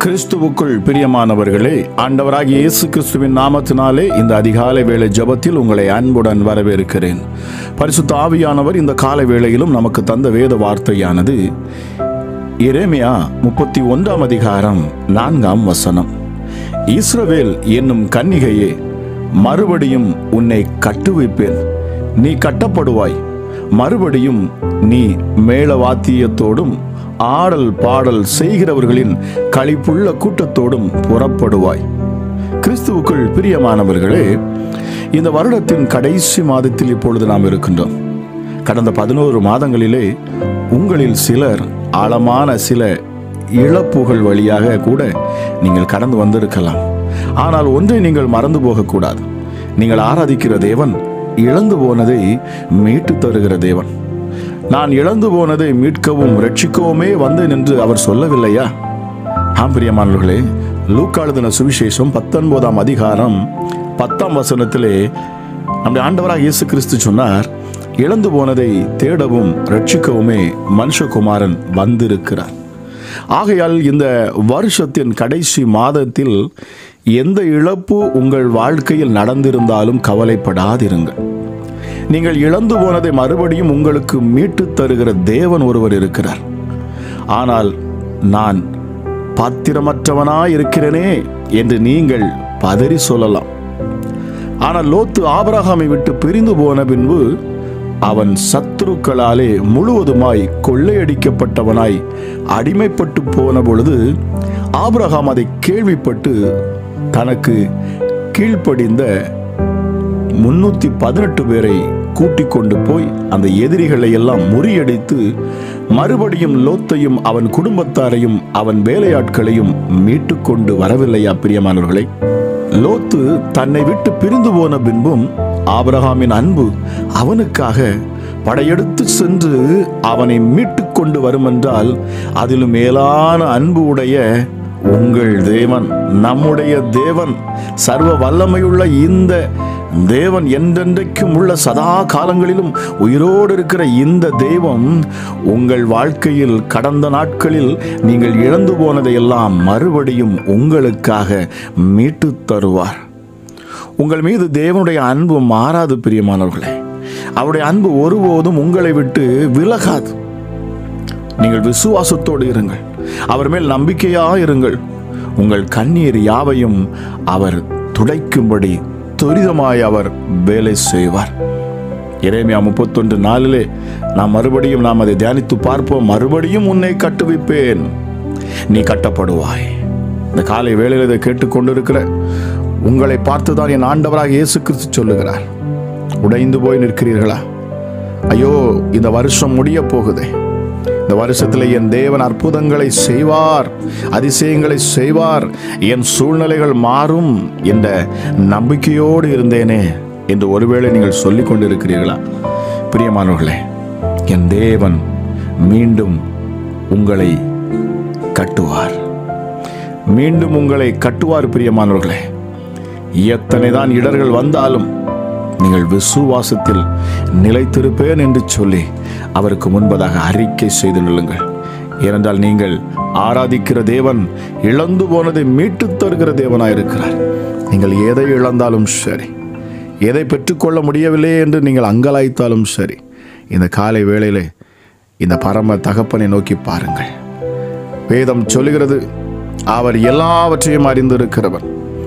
கிறிஸ்துவுக்குள் பிரியமானவர்களே ஆண்டவராகிய இயேசு கிறிஸ்துவின் நாமத்தினாலே இந்த அதிகாலை வேளை ஜெபத்தில் உங்களை அன்புடன் வரவேற்கிறேன் பரிசுத்த ஆவியானவர் இந்த காலை வேளையிலும் நமக்கு தந்த வேத வார்த்தையானது எரேமியா முப்பத்தி ஒன்றாம் அதிகாரம் நான்காம் வசனம் இஸ்ரவேல் என்னும் கன்னிகையே மறுபடியும் உன்னை கட்டுவிப்பேன் நீ கட்டப்படுவாய் மறுபடியும் நீ மேளவாத்தியத்தோடும் ஆடல் பாடல் செய்கிறவர்களின் களிப்புள்ள கூட்டத்தோடும் புறப்படுவாய் கிறிஸ்துவுக்குள் பிரியமானவர்களே இந்த வருடத்தின் கடைசி மாதத்தில் இப்பொழுது நாம் இருக்கின்றோம் கடந்த பதினோரு மாதங்களிலே உங்களில் சிலர் ஆழமான சில இழப்புகள் வழியாக கூட நீங்கள் கடந்து வந்திருக்கலாம் ஆனால் ஒன்றை நீங்கள் மறந்து போகக்கூடாது நீங்கள் ஆராதிக்கிற தேவன் இழந்து போனதை மீட்டு தருகிற தேவன் நான் இழந்து போனதை மீட்கவும் ரட்சிக்கவுமே வந்தேன் என்று அவர் சொல்லவில்லையா ஆம் பிரியமானவர்களே லூக்காளுதின சுவிசேஷம் பத்தொன்பதாம் அதிகாரம் பத்தாம் வசனத்திலே நம்முடைய ஆண்டவராக இயேசு கிறிஸ்து சொன்னார் இழந்து போனதை தேடவும் ரட்சிக்கவுமே மனுஷகுமாரன் வந்திருக்கிறார் ஆகையால் இந்த வருஷத்தின் கடைசி மாதத்தில் எந்த இழப்பு உங்கள் வாழ்க்கையில் நடந்திருந்தாலும் கவலைப்படாதிருங்கள் நீங்கள் இழந்து போனதை மறுபடியும் உங்களுக்கு மீட்டு தருகிற தேவன் ஒருவர் இருக்கிறார் ஆனால் நான் பாத்திரமற்றவனாய் இருக்கிறேனே என்று நீங்கள் பதறி சொல்லலாம் ஆனால் லோத்து ஆபரகாமை விட்டு பிரிந்து போன பின்பு அவன் சத்துருக்களாலே முழுவதுமாய் கொள்ளையடிக்கப்பட்டவனாய் அடிமைப்பட்டு போன பொழுது ஆபிரகாம் அதை கேள்விப்பட்டு தனக்கு கீழ்ப்படிந்த முன்னூத்தி பதினெட்டு பேரை கூட்டிக் கொண்டு போய் அந்த எதிரிகளை எல்லாம் முறியடித்து மறுபடியும் லோத்தையும் அவன் குடும்பத்தாரையும் அவன் வேலையாட்களையும் மீட்டு கொண்டு வரவில்லையா பிரியமானவர்களே லோத்து தன்னை விட்டு பிரிந்து போன பின்பும் ஆபிரகாமின் அன்பு அவனுக்காக படையெடுத்து சென்று அவனை மீட்டு கொண்டு வரும் என்றால் அதிலும் மேலான அன்பு உடைய உங்கள் தேவன் நம்முடைய தேவன் சர்வ வல்லமையுள்ள இந்த தேவன் என்றென்றைக்கும் உள்ள சதா காலங்களிலும் உயிரோடு இருக்கிற இந்த தெய்வம் உங்கள் வாழ்க்கையில் கடந்த நாட்களில் நீங்கள் இழந்து போனதையெல்லாம் மறுபடியும் உங்களுக்காக மீட்டு தருவார் உங்கள் மீது தேவனுடைய அன்பு மாறாது பிரியமானவர்களே அவருடைய அன்பு ஒருபோதும் உங்களை விட்டு விலகாது நீங்கள் விசுவாசத்தோடு இருங்கள் அவர் மேல் நம்பிக்கையா இருங்கள் உங்கள் கண்ணீர் யாவையும் அவர் துடைக்கும்படி துரிதமாய் அவர் வேலை செய்வார் இறைமையா முப்பத்தொன்று நாளிலே நாம் மறுபடியும் நாம் அதை தியானித்து பார்ப்போம் மறுபடியும் உன்னை கட்டுவிப்பேன் நீ கட்டப்படுவாய் இந்த காலை வேளையில் இதை கேட்டுக்கொண்டிருக்கிற உங்களை பார்த்துதான் என் ஆண்டவராக இயேசு கிறிஸ்து சொல்லுகிறார் உடைந்து போய் நிற்கிறீர்களா ஐயோ இந்த வருஷம் முடிய போகுதே இந்த வருஷத்தில் என் தேவன் அற்புதங்களை செய்வார் அதிசயங்களை செய்வார் என் சூழ்நிலைகள் மாறும் என்ற நம்பிக்கையோடு இருந்தேனே என்று ஒருவேளை நீங்கள் சொல்லிக் கொண்டிருக்கிறீர்களா பிரியமானவர்களே என் தேவன் மீண்டும் உங்களை கட்டுவார் மீண்டும் உங்களை கட்டுவார் பிரியமானவர்களே எத்தனை தான் இடர்கள் வந்தாலும் நீங்கள் விசுவாசத்தில் நிலைத்திருப்பேன் என்று சொல்லி அவருக்கு முன்பதாக அறிக்கை செய்து நில்லுங்கள் ஏனென்றால் நீங்கள் ஆராதிக்கிற தேவன் இழந்து போனதை மீட்டு தருகிற தேவனாயிருக்கிறார் நீங்கள் எதை இழந்தாலும் சரி எதை பெற்றுக்கொள்ள முடியவில்லை என்று நீங்கள் அங்கலாய்த்தாலும் சரி இந்த காலை வேளையிலே இந்த பரம தகப்பனை நோக்கி பாருங்கள் வேதம் சொல்லுகிறது அவர் எல்லாவற்றையும் அறிந்திருக்கிறவர்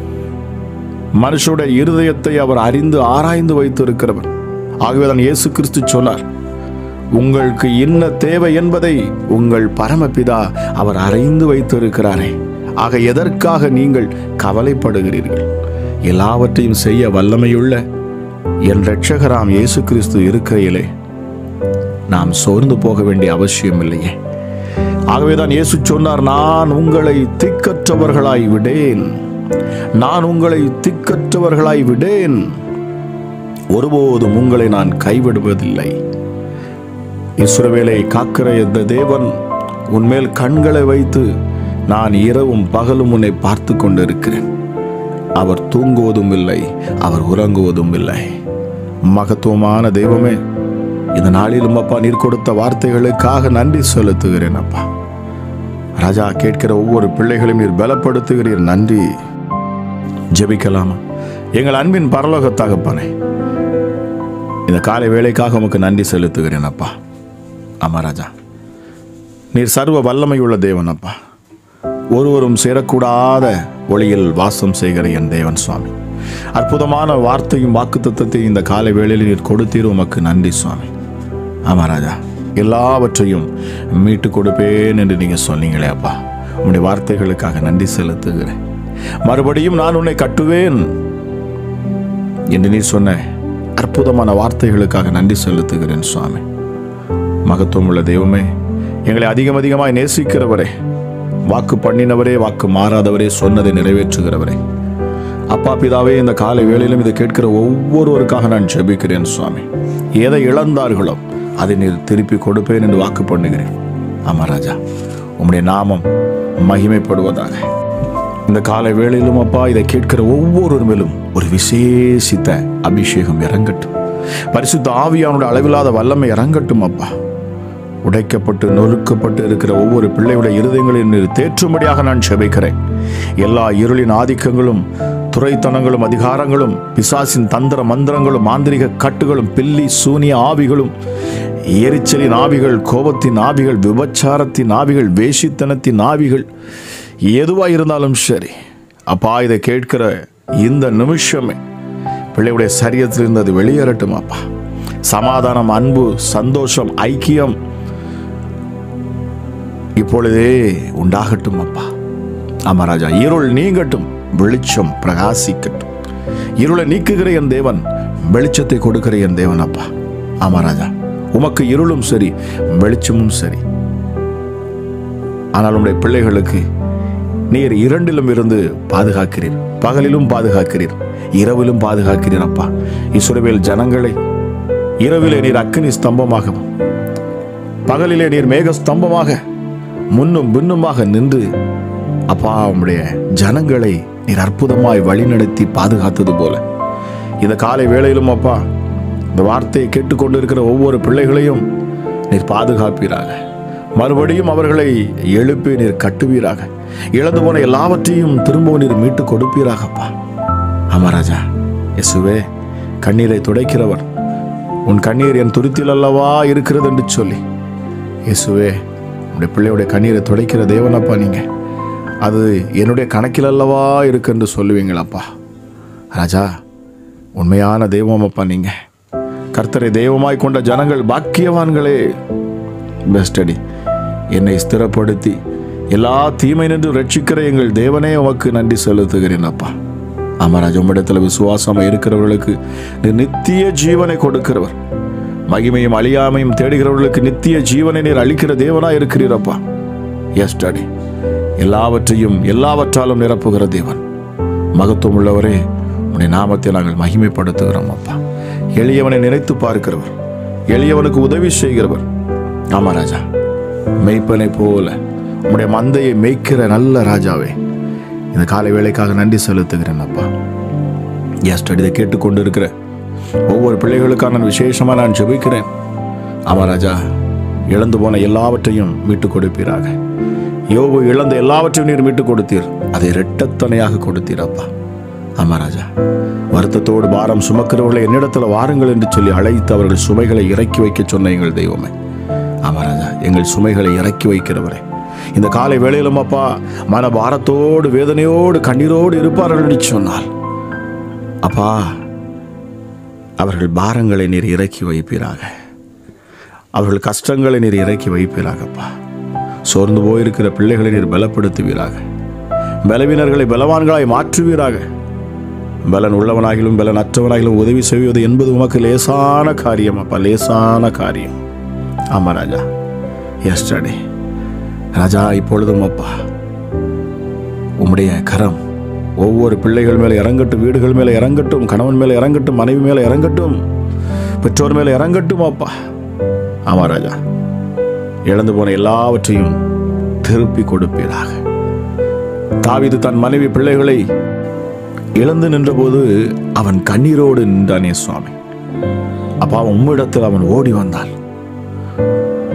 மனுஷனுடைய இருதயத்தை அவர் அறிந்து ஆராய்ந்து வைத்திருக்கிறவர் ஆகவேதான் இயேசு கிறிஸ்து சொன்னார் உங்களுக்கு என்ன தேவை என்பதை உங்கள் பரமபிதா அவர் அறிந்து வைத்திருக்கிறாரே ஆக எதற்காக நீங்கள் கவலைப்படுகிறீர்கள் எல்லாவற்றையும் செய்ய வல்லமையுள்ள என் இரட்சகராம் இயேசு கிறிஸ்து இருக்கையிலே நாம் சோர்ந்து போக வேண்டிய அவசியம் இல்லையே ஆகவேதான் இயேசு சொன்னார் நான் உங்களை திக்கற்றவர்களாய் விடேன் நான் உங்களை திக்கற்றவர்களாய் விடேன் ஒருபோதும் உங்களை நான் கைவிடுவதில்லை இஸ்ரவேலை காக்கிற இந்த தேவன் உன்மேல் கண்களை வைத்து நான் இரவும் பகலும் உன்னை பார்த்து கொண்டிருக்கிறேன் அவர் தூங்குவதும் இல்லை அவர் உறங்குவதும் இல்லை மகத்துவமான தெய்வமே இந்த நாளிலும் அப்பா நீர் கொடுத்த வார்த்தைகளுக்காக நன்றி செலுத்துகிறேன் அப்பா ராஜா கேட்கிற ஒவ்வொரு பிள்ளைகளையும் நீர் பலப்படுத்துகிறீர் நன்றி ஜெபிக்கலாமா எங்கள் அன்பின் பரலோக தகப்பனே இந்த காலை வேலைக்காக உமக்கு நன்றி செலுத்துகிறேன் அப்பா ஆமா ராஜா நீர் சர்வ வல்லமையுள்ள தேவன் அப்பா ஒருவரும் சேரக்கூடாத ஒளியில் வாசம் செய்கிற என் தேவன் சுவாமி அற்புதமான வார்த்தையும் வாக்குத்தத்தத்தையும் இந்த காலை வேளையில் நீர் கொடுத்தீர் உமக்கு நன்றி சுவாமி ஆமா ராஜா எல்லாவற்றையும் மீட்டு கொடுப்பேன் என்று நீங்க சொன்னீங்களே அப்பா உன்னுடைய வார்த்தைகளுக்காக நன்றி செலுத்துகிறேன் மறுபடியும் நான் உன்னை கட்டுவேன் என்று நீ சொன்ன அற்புதமான வார்த்தைகளுக்காக நன்றி செலுத்துகிறேன் சுவாமி மகத்துவம் உள்ள தெய்வமே எங்களை அதிகம் அதிகமாய் நேசிக்கிறவரே வாக்கு பண்ணினவரே வாக்கு மாறாதவரே சொன்னதை நிறைவேற்றுகிறவரே அப்பா பிதாவே இந்த காலை வேளையிலும் இதை கேட்கிற ஒவ்வொருவருக்காக நான் ஜெபிக்கிறேன் சுவாமி எதை இழந்தார்களோ அதை நீர் திருப்பி கொடுப்பேன் என்று வாக்கு பண்ணுகிறேன் ஆமா ராஜா உம்முடைய நாமம் மகிமைப்படுவதாக இந்த காலை வேளையிலும் அப்பா இதை கேட்கிற ஒவ்வொருவர் மேலும் ஒரு விசேஷித்த அபிஷேகம் இறங்கட்டும் பரிசுத்த ஆவியானுடைய அளவில்லாத வல்லமை இறங்கட்டும் அப்பா உடைக்கப்பட்டு நொறுக்கப்பட்டு இருக்கிற ஒவ்வொரு பிள்ளையுடைய இருதயங்களில் நீர் தேற்றும்படியாக நான் செபிக்கிறேன் எல்லா இருளின் ஆதிக்கங்களும் துறைத்தனங்களும் அதிகாரங்களும் பிசாசின் தந்திர மந்திரங்களும் மாந்திரிக கட்டுகளும் பில்லி சூனிய ஆவிகளும் எரிச்சலின் ஆவிகள் கோபத்தின் ஆவிகள் விபச்சாரத்தின் ஆவிகள் வேஷித்தனத்தின் ஆவிகள் எதுவாக இருந்தாலும் சரி அப்பா இதை கேட்கிற இந்த நிமிஷமே பிள்ளையுடைய சரியத்திலிருந்து அது வெளியேறட்டும் அப்பா சமாதானம் அன்பு சந்தோஷம் ஐக்கியம் இப்பொழுதே உண்டாகட்டும் அப்பா ஆமா ராஜா இருள் நீங்கட்டும் வெளிச்சம் பிரகாசிக்கட்டும் இருளை நீக்குகிற என் தேவன் வெளிச்சத்தை கொடுக்கிற என் தேவன் அப்பா ஆமா ராஜா உமக்கு இருளும் சரி வெளிச்சமும் சரி ஆனால் உடைய பிள்ளைகளுக்கு நீர் இரண்டிலும் இருந்து பாதுகாக்கிறீர் பகலிலும் பாதுகாக்கிறீர் இரவிலும் பாதுகாக்கிறீர் அப்பா இசுரவேல் ஜனங்களை இரவிலே நீர் அக்கினி ஸ்தம்பமாகவும் பகலிலே நீர் மேக ஸ்தம்பமாக முன்னும் பின்னுமாக நின்று அப்பா உம்முடைய ஜனங்களை நீர் அற்புதமாய் வழிநடத்தி பாதுகாத்தது போல இந்த காலை வேளையிலும் அப்பா இந்த வார்த்தையை கேட்டுக்கொண்டிருக்கிற ஒவ்வொரு பிள்ளைகளையும் நீர் பாதுகாப்பீராக மறுபடியும் அவர்களை எழுப்பி நீர் கட்டுவீராக இழந்து போன எல்லாவற்றையும் திரும்பவும் நீர் மீட்டு கொடுப்பீராகப்பா ஆமாராஜா இயேசுவே கண்ணீரை துடைக்கிறவர் உன் கண்ணீர் என் துருத்தில் அல்லவா இருக்கிறது என்று சொல்லி இயேசுவே உடைய பிள்ளையுடைய கண்ணீரை துடைக்கிற தேவனப்பா நீங்க அது என்னுடைய கணக்கில் அல்லவா இருக்கு என்று சொல்லுவீங்களப்பா ராஜா உண்மையான தெய்வம் அப்பா நீங்க கர்த்தரை தெய்வமாய் கொண்ட ஜனங்கள் பாக்கியவான்களே பெஸ்டடி என்னை ஸ்திரப்படுத்தி எல்லா தீமை நின்று ரட்சிக்கிற எங்கள் தேவனே உமக்கு நன்றி செலுத்துகிறேன் அப்பா ஆமாராஜ் உம்மிடத்தில் விசுவாசமா இருக்கிறவர்களுக்கு நீர் நித்திய ஜீவனை கொடுக்கிறவர் மகிமையும் அழியாமையும் தேடுகிறவர்களுக்கு நித்திய ஜீவனை நீர் அளிக்கிற தேவனா இருக்கிறீரப்பா எஸ் டாடி எல்லாவற்றையும் எல்லாவற்றாலும் நிரப்புகிற தேவன் மகத்துவம் உள்ளவரே உடைய நாமத்தை நாங்கள் மகிமைப்படுத்துகிறோம் அப்பா எளியவனை நினைத்து பார்க்கிறவர் எளியவனுக்கு உதவி செய்கிறவர் ஆமா ராஜா மெய்ப்பனை போல உம்முடைய மந்தையை மேய்க்கிற நல்ல ராஜாவே இந்த காலை வேலைக்காக நன்றி செலுத்துகிறேன் அப்பா எஸ் இதை கேட்டுக்கொண்டு இருக்கிற ஒவ்வொரு பிள்ளைகளுக்காக நான் விசேஷமா நான் ஜெபிக்கிறேன் ஆமா ராஜா இழந்து போன எல்லாவற்றையும் மீட்டு கொடுப்பீராக யோபு இழந்த எல்லாவற்றையும் நீர் மீட்டு கொடுத்தீர் அதை இரட்டத்தனையாக கொடுத்தீர் அப்பா ஆமா ராஜா வருத்தத்தோடு பாரம் சுமக்கிறவர்களை என்னிடத்துல வாருங்கள் என்று சொல்லி அழைத்து அவர்கள் சுமைகளை இறக்கி வைக்க சொன்ன எங்கள் தெய்வமே ஆமா ராஜா எங்கள் சுமைகளை இறக்கி வைக்கிறவரே இந்த காலை வேளையிலும் அப்பா மன பாரத்தோடு வேதனையோடு கண்ணீரோடு இருப்பார்கள் என்று சொன்னால் அப்பா அவர்கள் பாரங்களை நீர் இறக்கி வைப்பீராக அவர்கள் கஷ்டங்களை நீர் இறக்கி வைப்பீராகப்பா சோர்ந்து போயிருக்கிற பிள்ளைகளை நீர் பலப்படுத்துவீராக பலவீனர்களை பலவான்களாய் மாற்றுவீராக பலன் உள்ளவனாகிலும் பலன் அற்றவனாகிலும் உதவி செய்வது என்பது உமக்கு லேசான காரியம் அப்பா லேசான காரியம் ஆமா ராஜா எஸ்டர்டே ராஜா இப்பொழுதும் அப்பா உம்முடைய கரம் ஒவ்வொரு பிள்ளைகள் மேலே இறங்கட்டும் வீடுகள் மேலே இறங்கட்டும் கணவன் மேலே இறங்கட்டும் மனைவி மேலே இறங்கட்டும் பெற்றோர் மேலே இறங்கட்டும் அப்பா ஆமா ராஜா இழந்து போன எல்லாவற்றையும் திருப்பி கொடுப்பீராக தாவீது தன் மனைவி பிள்ளைகளை இழந்து நின்றபோது அவன் கண்ணீரோடு நின்றானே சுவாமி அப்பா உம்மிடத்தில் அவன் ஓடி வந்தான்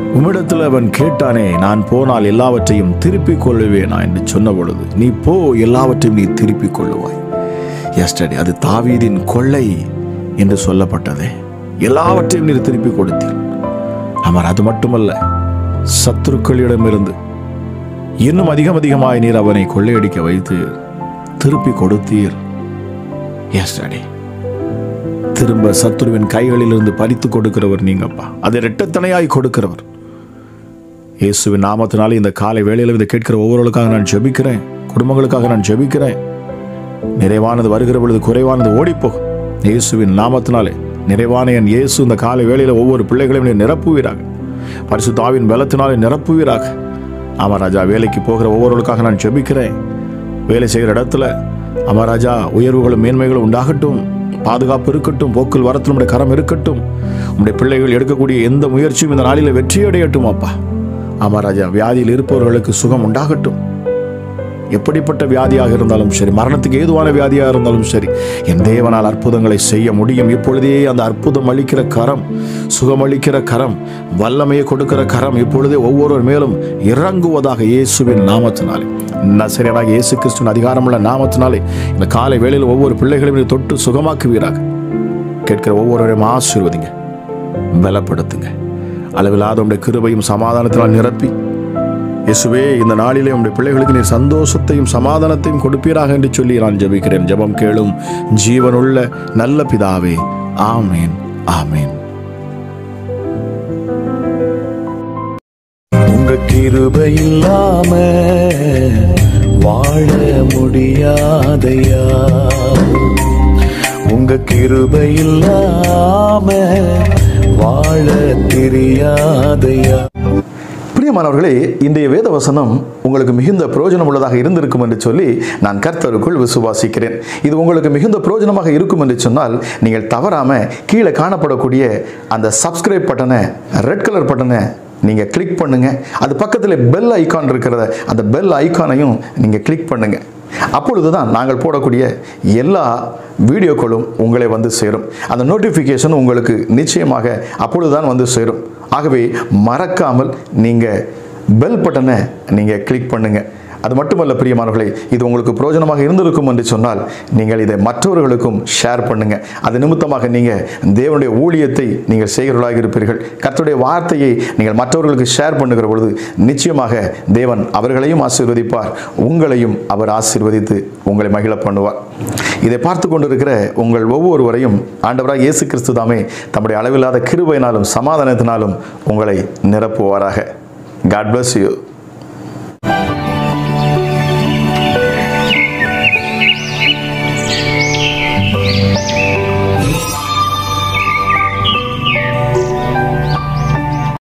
உம்மிடத்தில் அவன் கேட்டானே நான் போனால் எல்லாவற்றையும் திருப்பிக் கொள்ளுவேனா என்று சொன்ன பொழுது நீ போ எல்லாவற்றையும் நீ திருப்பிக் கொள்ளுவாய் எஸ்டடி அது தாவீதின் கொள்ளை என்று சொல்லப்பட்டதே எல்லாவற்றையும் நீர் திருப்பி கொடுத்தீர் அவர் அது மட்டுமல்ல சத்துருக்களிடமிருந்து இன்னும் அதிகம் அதிகமாய் நீர் அவனை கொள்ளையடிக்க வைத்து திருப்பி கொடுத்தீர் எஸ்டடி திரும்ப சத்துருவின் கைகளிலிருந்து பறித்து கொடுக்கிறவர் நீங்கப்பா அதை இரட்டத்தனையாய் கொடுக்கிறவர் இயேசுவின் நாமத்தினாலே இந்த காலை வேளையில் இதை கேட்கிற ஒவ்வொருவருக்காக நான் ஜெபிக்கிறேன் குடும்பங்களுக்காக நான் ஜெபிக்கிறேன் நிறைவானது வருகிற பொழுது குறைவானது ஓடிப்போகும் இயேசுவின் நாமத்தினாலே நிறைவான என் இயேசு இந்த காலை வேளையில் ஒவ்வொரு பிள்ளைகளையும் நீர் நிரப்புவீராக பரிசுத்தாவின் பலத்தினாலே நிரப்புவீராக ஆமாம் ராஜா வேலைக்கு போகிற ஒவ்வொருவருக்காக நான் ஜெபிக்கிறேன் வேலை செய்கிற இடத்துல ஆமாம் ராஜா உயர்வுகளும் மேன்மைகளும் உண்டாகட்டும் பாதுகாப்பு இருக்கட்டும் போக்கில் வரத்தில் உடைய கரம் இருக்கட்டும் உடைய பிள்ளைகள் எடுக்கக்கூடிய எந்த முயற்சியும் இந்த நாளில் வெற்றியடையட்டும் அப்பா ஆமா ராஜா வியாதியில் இருப்பவர்களுக்கு சுகம் உண்டாகட்டும் எப்படிப்பட்ட வியாதியாக இருந்தாலும் சரி மரணத்துக்கு ஏதுவான வியாதியாக இருந்தாலும் சரி என் தேவனால் அற்புதங்களை செய்ய முடியும் இப்பொழுதே அந்த அற்புதம் அளிக்கிற கரம் சுகமளிக்கிற கரம் வல்லமையை கொடுக்கிற கரம் இப்பொழுதே ஒவ்வொருவர் மேலும் இறங்குவதாக இயேசுவின் நாமத்தினாலே நசரியனாக இயேசு கிறிஸ்துவின் அதிகாரமுள்ள நாமத்தினாலே இந்த காலை வேளையில் ஒவ்வொரு பிள்ளைகளையும் நீர் தொட்டு சுகமாக்குவீராக கேட்கிற ஒவ்வொருவரையும் ஆசீர்வதிங்க பலப்படுத்துங்க அளவில்லாத உடைய கிருபையும் சமாதானத்தினால் நிரப்பி இயேசுவே இந்த நாளிலே உடைய பிள்ளைகளுக்கு நீர் சந்தோஷத்தையும் சமாதானத்தையும் கொடுப்பீராக என்று சொல்லி நான் ஜெபிக்கிறேன் ஜெபம் கேளும் ஜீவனுள்ள நல்ல பிதாவே ஆமேன் ஆமேன் உங்க கிருபை இல்லாம வாழ முடியாதையா உங்க கிருபை இல்லாம வாழ தெரியாதையா பிரியமானவர்களே இன்றைய வேத வசனம் உங்களுக்கு மிகுந்த பிரயோஜனம் உள்ளதாக இருந்திருக்கும் என்று சொல்லி நான் கர்த்தருக்குள் விசுவாசிக்கிறேன் இது உங்களுக்கு மிகுந்த பிரயோஜனமாக இருக்கும் என்று சொன்னால் நீங்கள் தவறாம கீழே காணப்படக்கூடிய அந்த சப்ஸ்கிரைப் பட்டனை ரெட் கலர் பட்டனை நீங்கள் கிளிக் பண்ணுங்க அது பக்கத்தில் பெல் ஐகான் இருக்கிறத அந்த பெல் ஐகானையும் நீங்கள் கிளிக் பண்ணுங்க அப்பொழுது தான் நாங்கள் போடக்கூடிய எல்லா வீடியோக்களும் உங்களை வந்து சேரும் அந்த நோட்டிஃபிகேஷன் உங்களுக்கு நிச்சயமாக அப்பொழுதுதான் வந்து சேரும் ஆகவே மறக்காமல் நீங்கள் பெல் பட்டனை நீங்கள் கிளிக் பண்ணுங்கள் அது மட்டுமல்ல பிரியமானவர்களே இது உங்களுக்கு பிரயோஜனமாக இருந்திருக்கும் என்று சொன்னால் நீங்கள் இதை மற்றவர்களுக்கும் ஷேர் பண்ணுங்க அது நிமித்தமாக நீங்கள் தேவனுடைய ஊழியத்தை நீங்கள் செய்கிறவர்களாக இருப்பீர்கள் கர்த்தருடைய வார்த்தையை நீங்கள் மற்றவர்களுக்கு ஷேர் பண்ணுகிற பொழுது நிச்சயமாக தேவன் அவர்களையும் ஆசீர்வதிப்பார் உங்களையும் அவர் ஆசீர்வதித்து உங்களை மகிழ பண்ணுவார் இதை பார்த்து கொண்டிருக்கிற உங்கள் ஒவ்வொருவரையும் ஆண்டவராக இயேசு கிறிஸ்து தாமே தம்முடைய அளவில்லாத கிருபையினாலும் சமாதானத்தினாலும் உங்களை நிரப்புவாராக காட் bless you